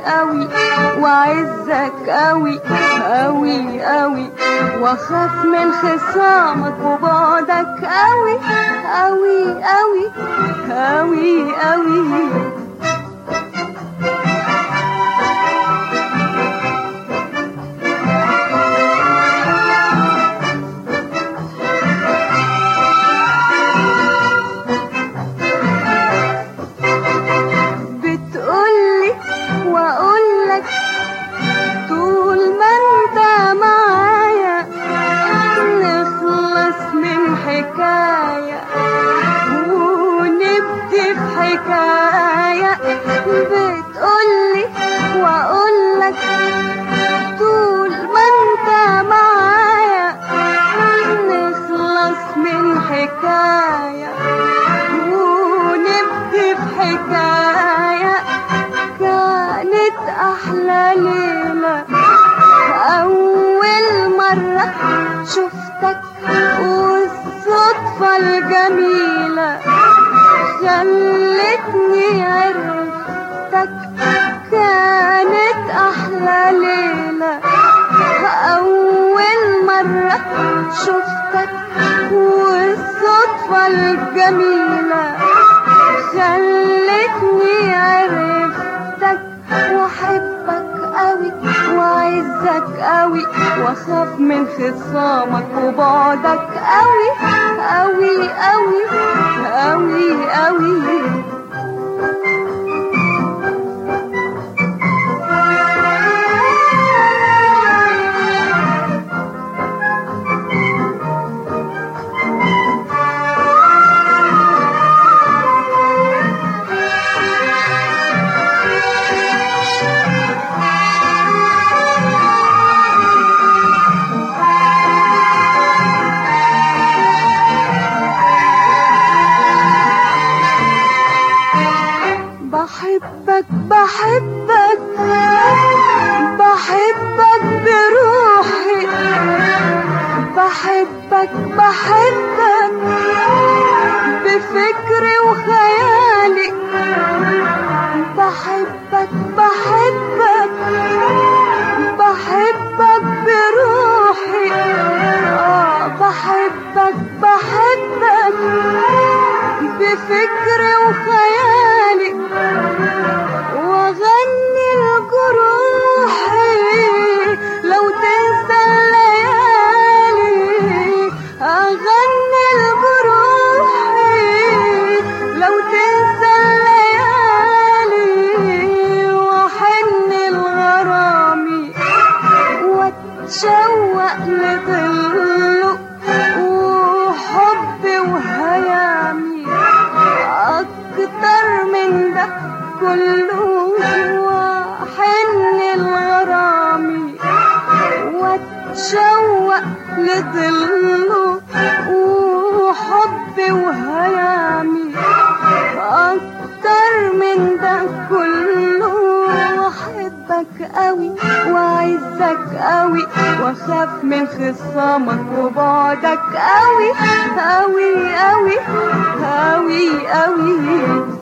قوي وعزك قوي قوي قوي واخاف من خصامك وبعدك قوي قوي قوي قوي قوي بتقولي واقولك طول ما انت معايا نخلص من حكاية ونبدي في حكاية بتقولي واقولك طول ما انت معايا نخلص من حكاية ونبدي في حكاية كانت أحلى ليلة أول مرة شفتك والصدفة الجميلة خلتني عرفتك كانت أحلى ليلة أول مرة شفتك والصدفة الجميلة خلتني عرفتك واحبك قوي وعزك قوي واخاف من خصامك وبعدك قوي قوي قوي قوي قوي بحبك بحبك بحبك بروحي بحبك بحبك بفكري وخيالي بحبك بحبك بحبك بروحي آه بحبك بحبك بفكري وخيالي واغني لجروحي لو تنسى الليالي اغني لجروحي لو تنسى الليالي واحن لغرامي واتشوق لظله وحبي وهيامي اكتر من ده كله واحن لغرامي واتشوق لظله وحبي وهيامي اكتر من ده كله واحبك قوي وعزك قوي واخاف من خصامك وبعدك قوي قوي قوي قوي قوي